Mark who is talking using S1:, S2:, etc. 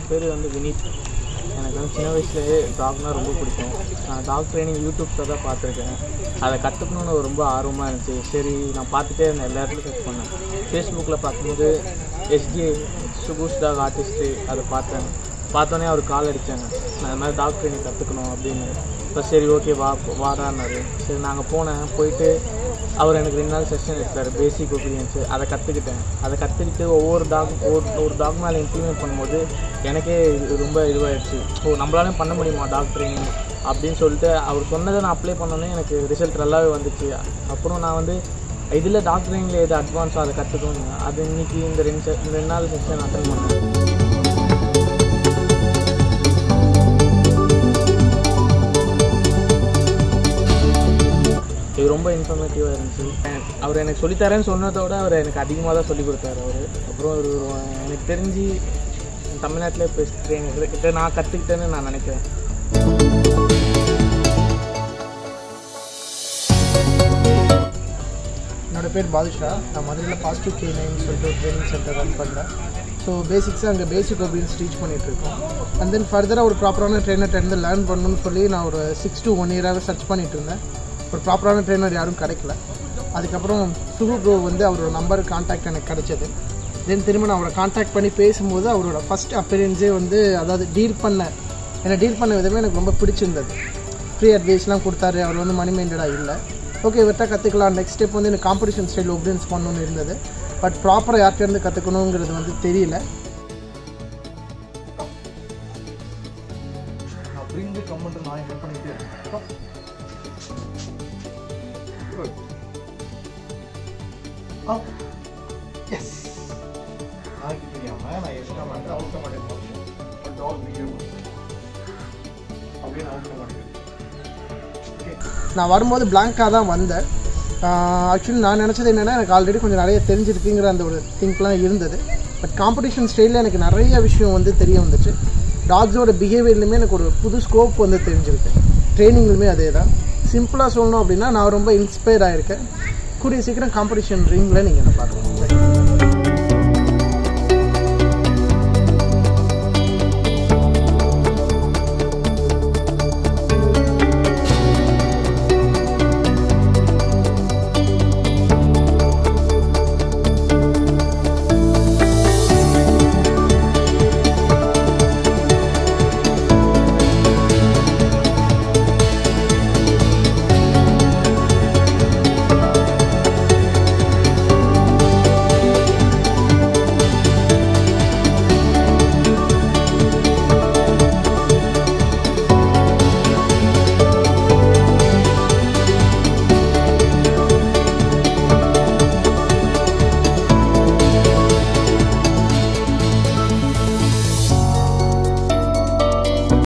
S1: பேர் வந்து வினீத் எனக்கு வந்து சின்ன வயசுலேயே டாக்னால் ரொம்ப பிடிக்கும் நான் டாக் ட்ரைனிங் யூடியூப்ஸில் தான் பார்த்துருக்கேன் அதை கற்றுக்கணுன்னு ரொம்ப ஆர்வமாக இருந்துச்சு சரி நான் பார்த்துட்டே இருந்தேன் எல்லா இடத்துலையும் சர்ச் பண்ணேன் ஃபேஸ்புக்கில் பார்க்கும்போது எஸ்டிஐ சுபூஷ் டாக் ஆர்டிஸ்ட்டு அதை பார்த்தேன் பார்த்தோன்னே அவர் கால் அடித்தாங்க நான் இந்த மாதிரி டாக் ட்ரைனிங் கற்றுக்கணும் அப்படின்னு இப்போ சரி ஓகே வா வாடான்னாரு சரி நாங்கள் போனேன் போயிட்டு அவர் எனக்கு ரெண்டு நாள் செஷன் எடுத்தார் பேசிக் ஒப்பீனியன்ஸு அதை கற்றுக்கிட்டேன் அதை கற்றுக்கிட்டு ஒவ்வொரு டாக் ஒரு ஒரு டாக் மேலே இம்ப்ளிமெண்ட் பண்ணும்போது எனக்கே இது ரொம்ப இதுவாகிடுச்சு ஓ நம்மளாலையும் பண்ண முடியுமா டாக் ட்ரைனிங் அப்படின்னு சொல்லிட்டு அவர் சொன்னதை நான் அப்ளை பண்ணோன்னே எனக்கு ரிசல்ட் நல்லாவே வந்துச்சு அப்புறம் நான் வந்து இதில் டாக் ட்ரைனிங்கில் எது அட்வான்ஸாக அதை கற்றுக்கணும் அது இன்னைக்கு இந்த ரெண்டு se- இந்த ரெண்டு நாள் செஷன் அட்டன் பண்ணேன் இது ரொம்ப இன்ஃபர்மேட்டிவாக இருந்துச்சு எனக்கு- அவர் எனக்கு சொல்லித்தரேன்னு சொன்னதோட அவர் எனக்கு அதிகமாக தான் சொல்லி கொடுத்தாரு அவர் அப்புறம் ஒரு ஒரு- எனக்கு தெரிஞ்சு தமிழ்நாட்டில் பெஸ்ட் ட்ரெயினர் கிட்ட நான் கற்றுக்கிட்டேன்னு நான் நினைக்கிறேன்
S2: என்னோட பேர் பாதுஷா நான் மதுரையில் பாசிட்டிவ் கே நைன் சொல்லிட்டு ஒரு ட்ரைனிங் சென்டர் ரன் பண்ணுறேன் ஸோ பேசிக்ஸாக அங்கே பேசிக் ஒபீனியன்ஸ் டீச் பண்ணிகிட்ருக்கோம் அண்ட் தென் ஃபர்தராக ஒரு ப்ராப்பரான ட்ரெயினர்கிட்ட இருந்து லேர்ன் பண்ணணும்னு சொல்லி நான் ஒரு சிக்ஸ் to ஒன் இயராகவே சர்ச் பண்ணிட்டு இருந்தேன் ஒரு ப்ராப்பரான ட்ரெயினர் யாரும் கிடைக்கல அதுக்கப்புறம் சுகு ப்ரோ வந்து அவரோட நம்பர் கான்டாக்ட் எனக்கு கிடைச்சது தென் திரும்ப நான் அவரை கான்டாக்ட் பண்ணி பேசும்போது அவரோட ஃபஸ்ட் அப்பீரியன்ஸே வந்து அதாவது டீல் பண்ண என்னை டீல் பண்ண விதமே எனக்கு ரொம்ப பிடிச்சிருந்தது ஃப்ரீ அட்வைஸ்லாம் கொடுத்தாரு அவர் வந்து மணி மைண்டடாக இல்லை ஓகே இவர்கிட்ட கற்றுக்கலாம் நெக்ஸ்ட் ஸ்டெப் வந்து எனக்கு காம்படிஷன் ஸ்டைல் ஒபீனியன்ஸ் பண்ணணும்னு இருந்தது பட் ப்ராப்பராக யார்கிட்ட இருந்து கற்றுக்கணுங்கிறது வந்து தெரியல
S3: அப்படிங்க கமெண்ட் நான் என்ன பண்ணிட்டே இருக்கேன் அப் எஸ் நாளைக்கு தெரியாம நான் எக்ஸ்ட்ரா வந்து அவுட் மாட்டேன் டால் வீடியோ அப்படின்னு அவுட் மாட்டேன்
S2: நான் வரும்போது பிளாங்காக தான் வந்தேன் ஆக்சுவலி நான் நினச்சது என்னென்னா எனக்கு ஆல்ரெடி கொஞ்சம் நிறைய தெரிஞ்சிருக்குங்கிற அந்த ஒரு திங்க்லாம் இருந்தது பட் காம்படிஷன் ஸ்டைலில் எனக்கு நிறைய விஷயம் வந்து தெரிய வந்துச்சு டாக்ஸோட பிஹேவியர்லையுமே எனக்கு ஒரு புது ஸ்கோப் வந்து தெரிஞ்சிருக்கு ட்ரைனிங்லுமே அதே தான் சிம்பிளாக சொல்லணும் அப்படின்னா நான் ரொம்ப இன்ஸ்பயர் ஆகிருக்கேன் கூடிய சீக்கிரம் காம்படிஷன் ரிங்கில் நீங்கள் என்ன பார்க்கலாம்